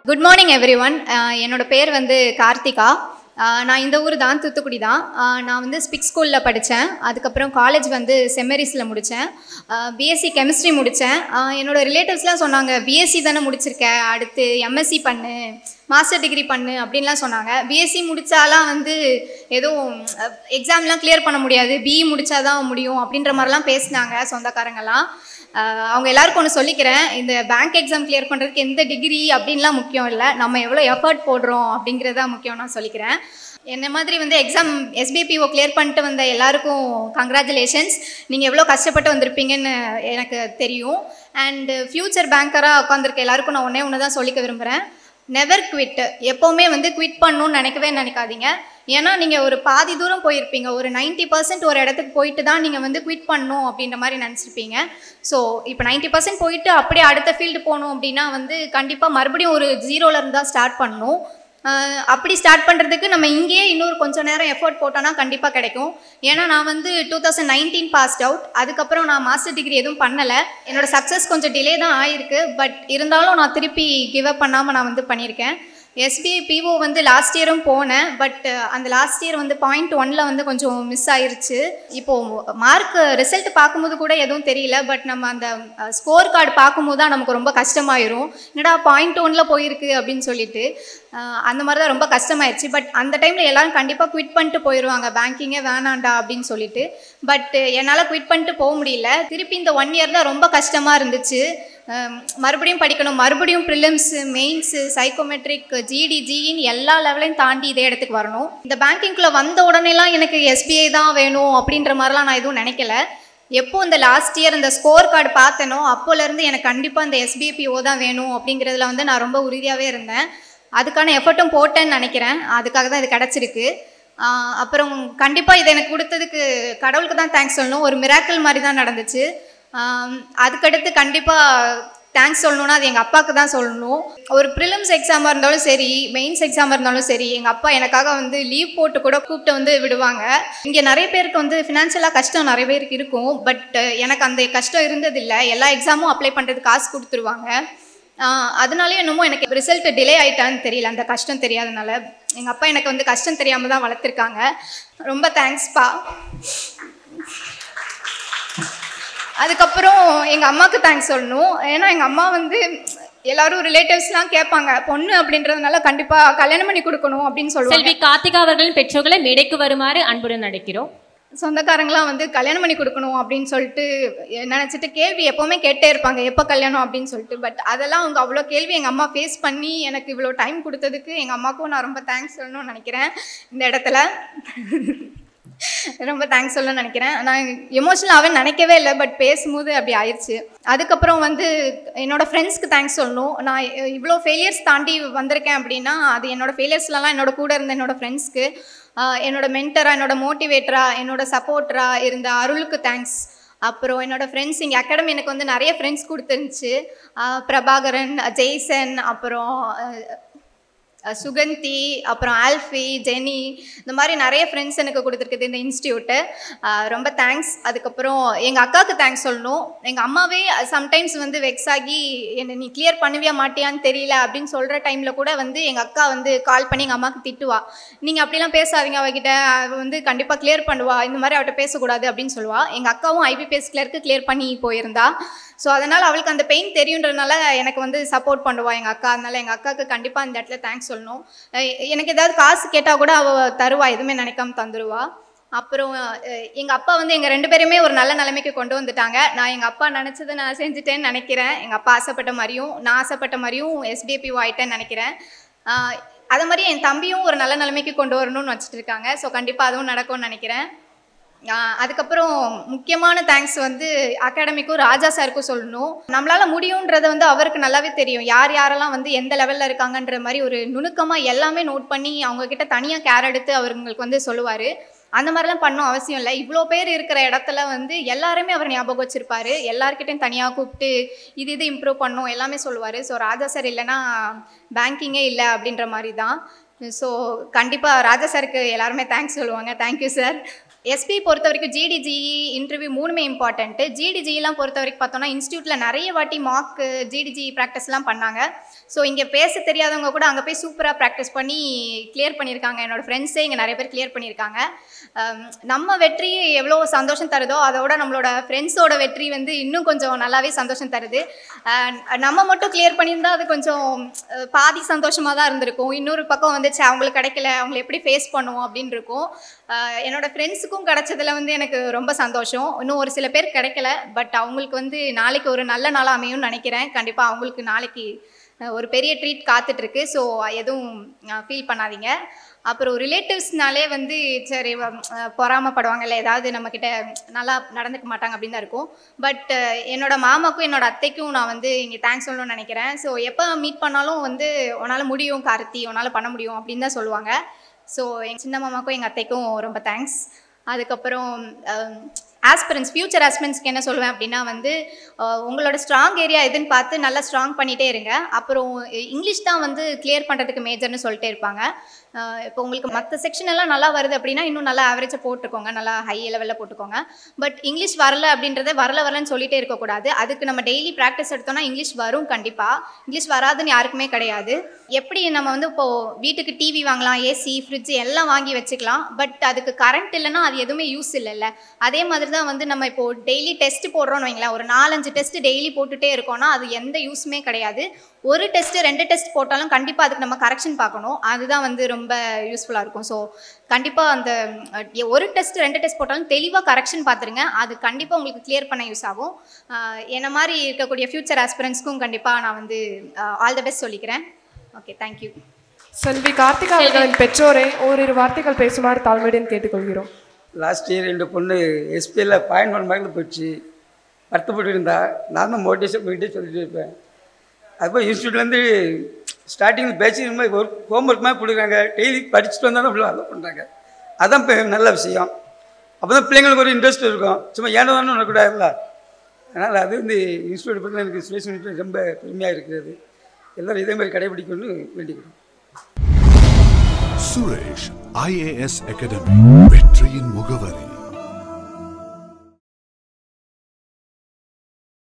good morning every one என்னோட பேர் வந்து கார்த்திகா அஹ் நான் இந்த ஊர் தான் தூத்துக்குடி தான் அஹ் நான் வந்து ஸ்பிக் ஸ்கூலில் படித்தேன் அதுக்கப்புறம் காலேஜ் வந்து செம்மரிஸில் முடித்தேன் பிஎஸ்சி கெமிஸ்ட்ரி முடித்தேன் என்னோட ரிலேட்டிவ்ஸ்லாம் சொன்னாங்க பிஎஸ்சி தானே முடிச்சிருக்க அடுத்து எம்எஸ்சி பண்ணு மாஸ்டர் டிகிரி பண்ணு அப்படின்லாம் சொன்னாங்க பிஎஸ்சி முடித்தாலாம் வந்து எதுவும் எக்ஸாம்லாம் கிளியர் பண்ண முடியாது பிஇ முடிச்சாதான் முடியும் அப்படின்ற மாதிரிலாம் பேசினாங்க சொந்தக்காரங்கெல்லாம் ஆஹ் அவங்க எல்லாருக்கும் ஒன்று சொல்லிக்கிறேன் இந்த பேங்க் எக்ஸாம் கிளியர் பண்ணுறதுக்கு எந்த டிகிரி அப்படின்லாம் முக்கியம் இல்லை நம்ம எவ்வளோ எஃபர்ட் போடுறோம் அப்படிங்கிறது தான் முக்கியம் நான் சொல்லிக்கிறேன் என்ன மாதிரி வந்து எக்ஸாம் எஸ்பிபிஓ கிளியர் பண்ணிட்டு வந்த எல்லாருக்கும் கங்க்ராச்சுலேஷன்ஸ் நீங்கள் எவ்வளோ கஷ்டப்பட்டு வந்திருப்பீங்கன்னு எனக்கு தெரியும் அண்டு ஃப்யூச்சர் பேங்கராக உட்காந்துருக்க எல்லாருக்கும் நான் ஒன்றே ஒன்று தான் சொல்லிக்க விரும்புகிறேன் நெவர் குவிட் எப்போவுமே வந்து குவிட் பண்ணணும்னு நினைக்கவே நினைக்காதீங்க ஏன்னா நீங்கள் ஒரு பாதி தூரம் போயிருப்பீங்க ஒரு 90% பர்சன்ட் ஒரு இடத்துக்கு போயிட்டு தான் நீங்கள் வந்து குவிட் பண்ணணும் அப்படின்ற மாதிரி நினச்சிருப்பீங்க ஸோ இப்போ 90% பர்சன்ட் போயிட்டு அப்படியே அடுத்த ஃபீல்டு போகணும் அப்படின்னா வந்து கண்டிப்பாக மறுபடியும் ஒரு ஜீரோல இருந்து தான் ஸ்டார்ட் பண்ணணும் ஆஹ் அப்படி ஸ்டார்ட் பண்ணுறதுக்கு நம்ம இங்கேயே இன்னொரு கொஞ்சம் நேரம் எஃபோர்ட் போட்டோன்னா கண்டிப்பாக கிடைக்கும் ஏன்னா நான் வந்து two thousand nineteen passed out அதுக்கப்புறம் நான் மாஸ்டர் டிகிரி எதுவும் பண்ணலை என்னோட சக்ஸஸ் கொஞ்சம் டிலே தான் ஆயிருக்கு பட் இருந்தாலும் நான் திருப்பி கிவ் அப் பண்ணாமல் நான் வந்து பண்ணியிருக்கேன் எஸ்பிஐ பிஓ வந்து லாஸ்ட் இயரும் போனேன் பட் அந்த லாஸ்ட் இயர் வந்து பாயிண்ட் ஒன்ல வந்து கொஞ்சம் மிஸ் ஆயிருச்சு இப்போ மார்க் ரிசல்ட் பார்க்கும்போது கூட எதுவும் தெரியல பட் நம்ம அந்த ஸ்கோர் கார்டு பார்க்கும்போது தான் நமக்கு ரொம்ப கஷ்டமாயிரும் என்னடா பாயிண்ட் ஒன்ல போயிருக்கு அப்படின்னு சொல்லிட்டு அஹ் அந்த மாதிரி தான் ரொம்ப கஷ்டமாயிருச்சு பட் அந்த டைமில் எல்லாரும் கண்டிப்பாக குவிட் பண்ணிட்டு போயிடுவாங்க பேங்கிங்கே வேணாண்டா அப்படின்னு சொல்லிட்டு பட் என்னால் குவிட் பண்ணிட்டு போக முடியல திருப்பி இந்த ஒன் இயர் தான் ரொம்ப கஷ்டமாக இருந்துச்சு அஹ் மறுபடியும் படிக்கணும் மறுபடியும் ப்ரிலிம்ஸு மெயின்ஸு சைக்கோமெட்ரிக் ஜிடி ஜிஇன்னு எல்லா லெவலையும் தாண்டி இதே இடத்துக்கு வரணும் இந்த பேங்கிங்குள்ளே வந்த உடனேலாம் எனக்கு எஸ்பிஐ தான் வேணும் அப்படின்ற மாதிரிலாம் நான் எதுவும் நினைக்கல எப்போ இந்த லாஸ்ட் இயர் இந்த ஸ்கோர் கார்டு பார்த்தேனோ அப்போலேருந்து எனக்கு கண்டிப்பாக இந்த எஸ்பிஐபிஓ தான் வேணும் அப்படிங்கிறதுல வந்து நான் ரொம்ப உறுதியாகவே இருந்தேன் அதுக்கான எஃபர்ட்டும் போட்டேன்னு நினைக்கிறேன் அதுக்காக தான் இது கிடச்சிருக்கு ஆஹ் அப்புறம் கண்டிப்பாக இதை எனக்கு கொடுத்ததுக்கு கடவுளுக்கு தான் தேங்க்ஸ் சொல்லணும் ஒரு மிராக்கிள் மாதிரி தான் நடந்துச்சு ஆம், அதுக்கடுத்து கண்டிப்பாக தேங்க்ஸ் சொல்லணும்னா அது எங்கள் அப்பாவுக்கு தான் சொல்லணும் ஒரு ப்ரிலிம்ஸ் எக்ஸாமாக இருந்தாலும் சரி மெயின்ஸ் எக்ஸாமாக இருந்தாலும் சரி எங்கள் அப்பா எனக்காக வந்து லீவ் போட்டு கூட கூப்பிட்டு வந்து விடுவாங்க இங்கே நிறைய பேருக்கு வந்து ஃபினான்ஷியலாக கஷ்டம் நிறைய பேருக்கு இருக்கும் பட் எனக்கு அந்த கஷ்டம் இருந்ததில்லை எல்லா எக்ஸாமும் அப்ளை பண்ணுறதுக்கு காசு கொடுத்துருவாங்க ஆஹ் அதனாலயே என்னமோ எனக்கு ரிசல்ட் டிலே ஆயிட்டான்னு தெரியல அந்த கஷ்டம் தெரியாதனால எங்கள் அப்பா எனக்கு வந்து கஷ்டம் தெரியாமல் தான் வளர்த்துருக்காங்க ரொம்ப தேங்க்ஸ்ப்பா அதுக்கப்புறம் எங்கள் அம்மாவுக்கு தேங்க்ஸ் சொல்லணும் ஏன்னா எங்கள் அம்மா வந்து எல்லாரும் ரிலேட்டிவ்ஸ்லாம் கேட்பாங்க பொண்ணு அப்படின்றதுனால கண்டிப்பாக கல்யாணம் பண்ணி கொடுக்கணும் அப்படின்னு சொல்லுவாங்க செல்வி கார்த்திகா அவர்களின் பெற்றோர்களை மேடைக்கு வருமாறு அன்புடன் அழைக்கிறோம் சொந்தக்காரங்களாம் வந்து கல்யாணம் பண்ணி கொடுக்கணும் அப்படின்னு சொல்லிட்டு நினச்சிட்டு கேள்வி எப்போவுமே கேட்டே இருப்பாங்க எப்போ கல்யாணம் அப்படின்னு சொல்லிட்டு பட் அதெல்லாம் அவங்க அவ்வளோ கேள்வி எங்கள் அம்மா ஃபேஸ் பண்ணி எனக்கு இவ்வளோ டைம் கொடுத்ததுக்கு எங்கள் அம்மாவுக்கும் நான் ரொம்ப தேங்க்ஸ் சொல்லணும்னு நினைக்கிறேன் இந்த இடத்துல ரொம்ப தேங்க்ஸ் சொல்லணும்னு நினைக்கிறேன் நான் எமோஷனலாகவே நினைக்கவே இல்லை பட் பேசும்போது அப்படி ஆயிடுச்சு அதுக்கப்புறம் வந்து என்னோட ஃப்ரெண்ட்ஸ்க்கு தேங்க்ஸ் சொல்லணும் நான் இவ்வளோ ஃபெயிலியர்ஸ் தாண்டி வந்திருக்கேன் அப்படின்னா அது என்னோட ஃபெயிலியர்ஸ்லலாம் என்னோட கூட இருந்த என்னோட ஃப்ரெண்ட்ஸ்க்கு என்னோட மென்டரா என்னோட மோட்டிவேட்டரா என்னோட சப்போர்ட்டரா இருந்த அருளுக்கு தேங்க்ஸ் அப்புறம் என்னோட ஃப்ரெண்ட்ஸ் இங்கே அகாடமி எனக்கு வந்து நிறைய ஃப்ரெண்ட்ஸ் கொடுத்துருந்துச்சு ஆஹ் பிரபாகரன் ஜெய்சன் அப்புறம் அஹ், அஹ் சுகந்தி அப்புறம் ஆல்ஃபி ஜெனி இந்த மாதிரி நிறைய ஃப்ரெண்ட்ஸ் எனக்கு கொடுத்துருக்குது இந்த இன்ஸ்டியூட்டு ரொம்ப தேங்க்ஸ் அதுக்கப்புறம் எங்கள் அக்காவுக்கு தேங்க்ஸ் சொல்லணும் எங்கள் அம்மாவே சம்டைம்ஸ் வந்து வெக்ஸ் ஆகி என்னை நீ கிளியர் பண்ணுவியா மாட்டியான்னு தெரியல அப்படின்னு சொல்கிற டைமில் கூட வந்து எங்கள் அக்கா வந்து கால் பண்ணி எங்கள் அம்மாவுக்கு திட்டுவா நீங்கள் அப்படிலாம் பேசாதீங்க அவகிட்ட அவ வந்து கண்டிப்பாக கிளியர் பண்ணுவா இந்த மாதிரி அவட்ட பேசக்கூடாது அப்படின்னு சொல்லுவா எங்கள் அக்காவும் ஐபிபிஎஸ் கிளர்க்கு கிளியர் பண்ணி போயிருந்தா ஸோ அதனால் அவளுக்கு அந்த பெயின் தெரியுன்றனால எனக்கு வந்து சப்போர்ட் பண்ணுவா எங்கள் அக்கா அதனால எங்கள் அக்காவுக்கு கண்டிப்பாக இந்த இடத்துல தேங்க்ஸ் சொல்லணும் அஹ் எனக்கு ஏதாவது காசு கேட்டால் கூட அவள் தருவா எதுவுமே நினைக்காம தந்துடுவா அப்புறம் எங்கள் அப்பா வந்து எங்கள் ரெண்டு பேருமே ஒரு நல்ல நிலைமைக்கு கொண்டு வந்துட்டாங்க நான் எங்கள் அப்பா நினச்சதை நான் செஞ்சுட்டேன்னு நினைக்கிறேன் எங்கள் அப்பா ஆசைப்பட்ட மாதிரியும் நான் ஆசைப்பட்ட மாதிரியும் எஸ்பிஐபி ஆயிட்டேன்னு நினைக்கிறேன் ஆஹ் அதே மாதிரி என் தம்பியும் ஒரு நல்ல நிலைமைக்கு கொண்டு வரணும்னு வச்சுட்டு இருக்காங்க ஸோ கண்டிப்பாக அதுவும் நடக்கும்னு நினைக்கிறேன் ஆஹ் அதுக்கப்புறம் முக்கியமான தேங்க்ஸ் வந்து அகாடமிக்கும் ராஜா சாருக்கும் சொல்லணும் நம்மளால முடியுன்றத வந்து அவருக்கு நல்லாவே தெரியும் யார் யாரெல்லாம் வந்து எந்த லெவலில் இருக்காங்கன்ற மாதிரி ஒரு நுணுக்கமாக எல்லாமே நோட் பண்ணி அவங்க கிட்ட தனியாக கேர் எடுத்து அவங்களுக்கு வந்து சொல்லுவார் அந்த மாதிரிலாம் பண்ணும் அவசியம் இல்லை இவ்வளோ பேர் இருக்கிற இடத்துல வந்து எல்லாருமே அவர் ஞாபகம் வச்சிருப்பாரு எல்லார்கிட்டையும் தனியாக கூப்பிட்டு இது இது இம்ப்ரூவ் பண்ணும் எல்லாமே சொல்லுவார் ஸோ ராஜா சார் இல்லைன்னா பேங்கிங்கே இல்லை அப்படின்ற மாதிரி தான் ஸோ கண்டிப்பாக ராஜா சாருக்கு எல்லாருமே தேங்க்ஸ் சொல்லுவாங்க தேங்க்யூ சார் எஸ்பி பொறுத்த வரைக்கும் ஜிடிஜிஇ இன்டர்வியூ மூணுமே இம்பார்ட்டன்ட்டு ஜிடிஜிலாம் பொறுத்த வரைக்கும் பார்த்தோம்னா இன்ஸ்டியூட்டில் நிறைய வாட்டி மார்க் ஜிடிஜி ப்ராக்டிஸ்லாம் பண்ணாங்க ஸோ இங்கே பேச தெரியாதவங்க கூட அங்கே போய் சூப்பராக ப்ராக்டிஸ் பண்ணி கிளியர் பண்ணியிருக்காங்க என்னோட ஃப்ரெண்ட்ஸே இங்கே நிறைய பேர் கிளியர் பண்ணியிருக்காங்க அம், நம்ம வெற்றி எவ்வளோ சந்தோஷம் தருதோ அதோட நம்மளோட ஃப்ரெண்ட்ஸோட வெற்றி வந்து இன்னும் கொஞ்சம் நல்லாவே சந்தோஷம் தருது அஹ், நம்ம மட்டும் கிளியர் பண்ணியிருந்தா அது கொஞ்சம் அஹ், பாதி சந்தோஷமாக தான் இருந்திருக்கும் இன்னொரு பக்கம் வந்துச்சு அவங்களுக்கு கிடைக்கல அவங்களை எப்படி ஃபேஸ் பண்ணுவோம் அப்படின்னு இருக்கும் அஹ், என்னோட ஃப்ரெண்ட்ஸுக்கும் கிடைச்சதுல வந்து எனக்கு ரொம்ப சந்தோஷம் இன்னும் ஒரு சில பேர் கிடைக்கல பட் அவங்களுக்கு வந்து நாளைக்கு ஒரு நல்ல நாளாக அமையும்னு நினைக்கிறேன் கண்டிப்பாக அவங்களுக்கு நாளைக்கு அஹ், ஒரு பெரிய ட்ரீட் காத்துட்ருக்கு ஸோ எதுவும் ஃபீல் பண்ணாதீங்க அப்புறம் ரிலேட்டிவ்ஸ்னாலே வந்து சரி அஹ், பொறாமைப்படுவாங்கல்ல ஏதாவது நம்மக்கிட்ட நல்லா நடந்துக்க மாட்டாங்க அப்படின்னு தான் இருக்கும் பட் என்னோட மாமாக்கும் என்னோட அத்தைக்கும் நான் வந்து இங்கே தேங்க்ஸ் சொல்லணும்னு நினைக்கிறேன் ஸோ எப்போ மீட் பண்ணாலும் வந்து உன்னால் முடியும் கார்த்தி உன்னால் பண்ண முடியும் அப்படின்னு தான் சொல்லுவாங்க ஸோ எங்கள் சின்ன மாமாக்கும் எங்கள் அத்தைக்கும் ரொம்ப தேங்க்ஸ் அதுக்கப்புறம் ஆஸ்பிரன்ஸ் ஃப்யூச்சர் ஆஸ்பிரன்ஸ்க்கு என்ன சொல்லுவேன் அப்படின்னா வந்து அஹ், உங்களோட ஸ்ட்ராங் ஏரியா எதுன்னு பார்த்து நல்லா ஸ்ட்ராங் பண்ணிகிட்டே இருங்க அப்புறம் இங்கிலீஷ் தான் வந்து கிளியர் பண்ணுறதுக்கு மேஜர்னு சொல்லிட்டே இருப்பாங்க அஹ், இப்போ உங்களுக்கு மற்ற செக்ஷன் எல்லாம் நல்லா வருது அப்படின்னா இன்னும் நல்லா ஆவரேஜாக போட்டுக்கோங்க நல்லா ஹை லெவலில் போட்டுக்கோங்க பட் இங்கிலீஷ் வரல அப்படின்றத வரல வரலன்னு சொல்லிட்டே இருக்கக்கூடாது அதுக்கு நம்ம டெய்லி ப்ராக்டிஸ் எடுத்தோம்னா இங்கிலீஷ் வரும் கண்டிப்பாக இங்கிலீஷ் வராதுன்னு யாருக்குமே கிடையாது எப்படி நம்ம வந்து இப்போது வீட்டுக்கு டிவி வாங்கலாம் ஏசி ஃப்ரிட்ஜ் எல்லாம் வாங்கி வச்சுக்கலாம் பட் அதுக்கு கரண்ட் இல்லைன்னா அது எதுவுமே யூஸ் இல்லைல்ல அதே மாதிரி தான் வந்து நம்ம இப்போ டெய்லி டெஸ்ட் போடுறோம்னு வைங்களேன் ஒரு நாலஞ்சு டெஸ்ட் டெய்லி போட்டுட்டே இருக்கோம்னா அது எந்த யூஸுமே கிடையாது ஒரு டெஸ்ட் ரெண்டு டெஸ்ட் போட்டாலும் கண்டிப்பாக அதுக்கு நம்ம கரெக்ஷன் பார்க்கணும் அதுதான் வந்து ரொம்ப யூஸ்ஃபுல்லாக இருக்கும் ஸோ கண்டிப்பாக அந்த அஹ், ஒரு டெஸ்ட் ரெண்டு டெஸ்ட் போட்டாலும் தெளிவாக கரெக்ஷன் பார்த்துருங்க அது கண்டிப்பாக உங்களுக்கு கிளியர் பண்ண யூஸ் ஆகும் அஹ், என்ன மாதிரி இருக்கக்கூடிய ஃப்யூச்சர் ஆஸ்பிரன்ஸ்க்கும் கண்டிப்பாக நான் வந்து ஆல் த பெஸ்ட் சொல்லிக்கிறேன் ஓகே தேங்க்யூ செல்வி கார்த்திகா அவர்களின் பெற்றோரை ஓரிரு வார்த்தைகள் பேசுமாறு தாழ்மையுடன் கேட்டுக்கொள்கிறோம் லாஸ்ட் இயர் ரெண்டு பொண்ணு எஸ்பியில் பாயிண்ட் ஒன் மார்க்கில் போயிடுச்சு வருத்தப்பட்டு இருந்தா நான் தான் மோட்டிவேஷன் போயிட்டே சொல்லிட்டு இருப்பேன் அதுபோல் இன்ஸ்டியூட்லேருந்து ஸ்டார்டிங் பேச்சு மாதிரி ஒர்க் ஹோம்ஒர்க் மாதிரி கொடுக்குறாங்க டெய்லி படிச்சுட்டு வந்தாலும் அவ்வளோ அலோவ் பண்ணுறாங்க அதான் இப்போ நல்ல விஷயம் அப்போ தான் பிள்ளைங்களுக்கு ஒரு இன்ட்ரெஸ்ட் இருக்கும் சும்மா ஏனோ தானே நடக்கூடாதுல்ல அதனால் அது வந்து இன்ஸ்டியூட் பற்றி எனக்கு ஸ்பேஸ் ரொம்ப பெருமையாக இருக்கிறது எல்லோரும் இதே மாதிரி கடைபிடிக்கணும்னு வேண்டிக்கிறோம் சுரேஷ் ஐஏஎஸ் அகாடமி வெற்றியின் முகவரி